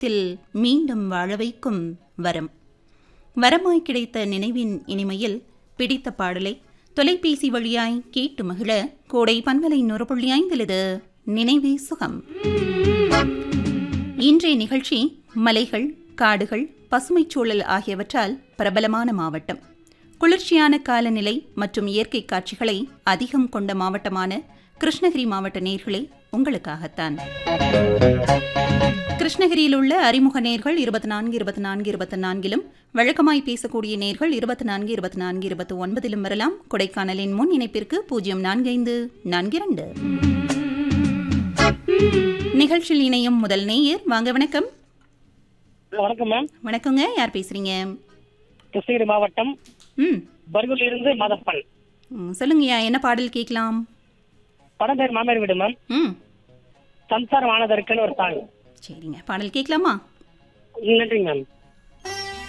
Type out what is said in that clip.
தில் மீண்டும் வாழ வைக்கும் வரம் வரமாய் கிடைத்த நினைவின் இனிமையில் பிடித்த பாடலை தொலைபேசி வழியாய் கேட்டு மகிழ கோடை பன்மலை நூறு புள்ளி ஐந்திலது நினைவே சுகம் இன்றைய நிகழ்ச்சி மலைகள் காடுகள் பசுமைச் சூழல் ஆகியவற்றால் பிரபலமான மாவட்டம் குளிர்ச்சியான காலநிலை மற்றும் இயற்கை காட்சிகளை அதிகம் கொண்ட மாவட்டமான கிருஷ்ணகிரி மாவட்ட நேர்களே உங்களுக்காகத்தான் கிருஷ்ணகிரியில் உள்ள அறிமுக நேர்கள் இருபத்தி நான்கு இருபத்தி நான்கு இருபத்தி நான்கிலும் வழக்கமாய் பேசக்கூடிய நேர்கள் இருபத்தி நான்கு இருபத்தி நான்கு இருபத்தி ஒன்பதிலும் வரலாம் கொடைக்கானலின் முன் இணைப்பிற்கு பூஜ்ஜியம் நான்கு ஐந்து நான்கு இரண்டு நிகழ்ச்சியில் இணையும் முதல் நேயர் வாங்க வணக்கம் வணக்கம் மேம் வணக்கங்க யார் பேசுறீங்க கிருஷ்ணகிரி மாவட்டம் ம் பர்கூர்ல இருந்து மாதப்பன் ம், சொல்லுங்கய்யா என்ன பாடல் கேட்கலாம் படம் பேர் மாமியார் வீடு மேம் ம் சம்சாரம் ஆனதற்குன்னு ஒரு சாங் சரிங்க பாடல் கேட்கலாமா நன்றிங்க மேம்